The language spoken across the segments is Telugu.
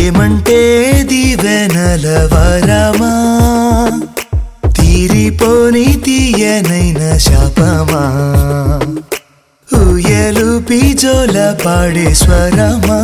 ప్రేమంటే దివెనల వరమా తీరిపోని తీయనైన శాపమా ఊయలు పిజోల పాడే స్వరమా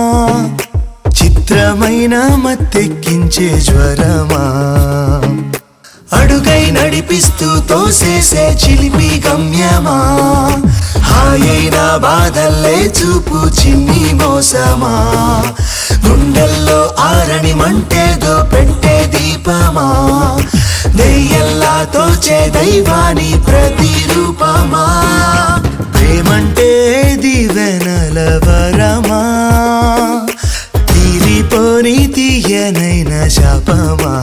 చిత్రమైన మత్తెక్కించే జ్వరమా అడుగై నడిపిస్తూ తోసేసే చిలిపి గమ్యమా హాయైన బాధల్లే చూపు చిన్ని మోసమా గుండెల్లో ఆరని మంటేదో పెట్టే దీపమా దెయ్యల్లా తోచే దైవాని ప్రతిరూపమా ప్రేమంటే దివెనల వరమా తీరిపోని తీయనైన శాపమా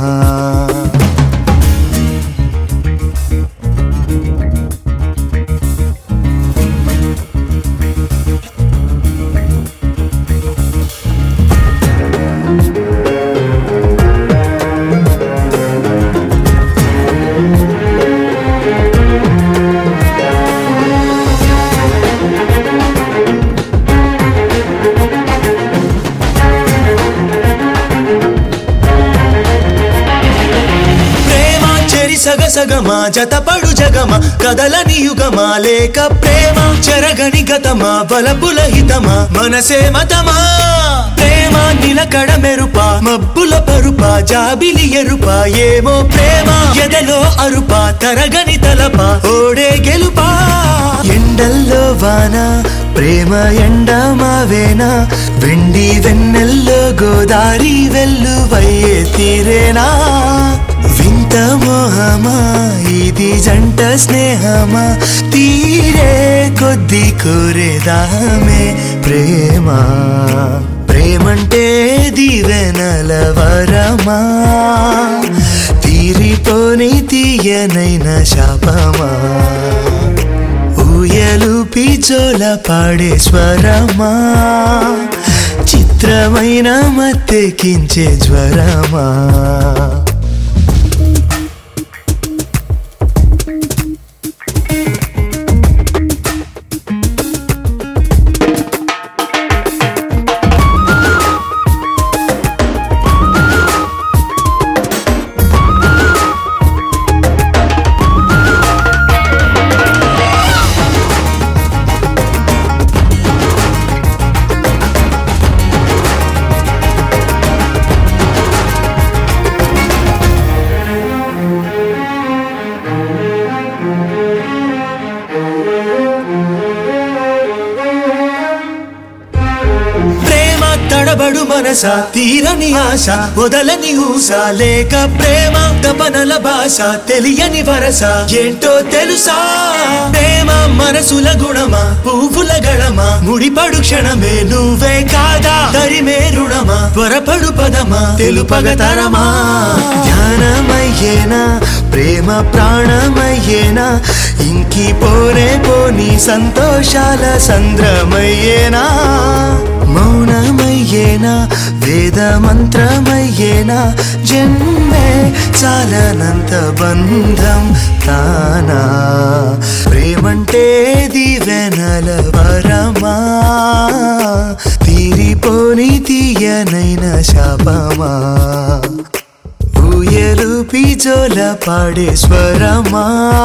ప్రేమ చెరి సగసగమా జతపడు జగమా కదలని యుగమా లేక ప్రేమ చెరగని గతమా బలపుల హితమా మనసే మతమా ప్రేమ నిలకడ మెరుపా మబ్బుల పరుపా జాబిలి ఎరుపా ఏమో ప్రేమ ఎదలో అరుపా తరగని తలపా ఓడే గెలుపా ఎండల్లో వాన ప్రేమ ఎండ మావేనా వెండి వెన్నెల్లో గోదారి వెల్లువయ్యే తీరేనా వింత మోహమా ఇది జంట స్నేహమా తీరే కొద్ది కోరేదామే ప్రేమ ప్రేమంటే దివెనల వరమా తీరిపోని తీయనైన శాపమా ఊయలు పిజోల పాడే స్వరమా చిత్రమైన మత్తెక్కించే జ్వరమా ప్రేమ తడబడు మనస తీరని ఆశ వదలని ఊస లేక ప్రేమ తపనల భాష తెలియని వరస ఏంటో తెలుసా ప్రేమ మనసుల గుణమా పువ్వుల గళమా ముడిపడు క్షణమే నువ్వే కాదా తరిమే రుణమా త్వరపడు పదమా తెలుపగ తరమా ధ్యానమయ్యేనా ప్రేమ ప్రాణమయ్యేనా ఇంకి పోనే పోని సంతోషాల సంద్రమయ్యేనా మౌనమయ్యేనా వేద మంత్రమయ్యేనా జన్మే చాలనంత బంధం తానా ప్రేమంటే దివెనల వరమా తీరిపోని తీయనైన శాపమా ఊయలు పిజోల పాడే స్వరమా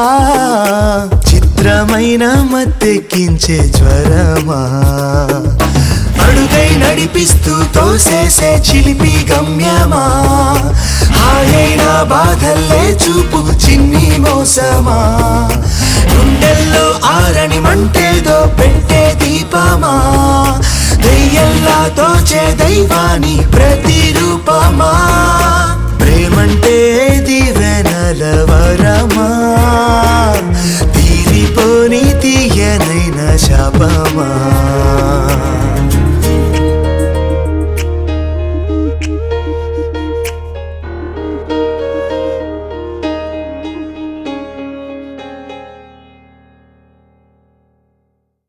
చిత్రమైన మత్తెక్కించే జ్వరమా అడుగై నడిపిస్తూ తోసేసే చిలిపి గమ్యమా హాయైన బాధల్లే చూపు చిన్ని మోసమా గుండెల్లో ఆరని మంటేదో పెట్టే దీపమా దెయ్యల్లా తోచే దైవాని ప్రతి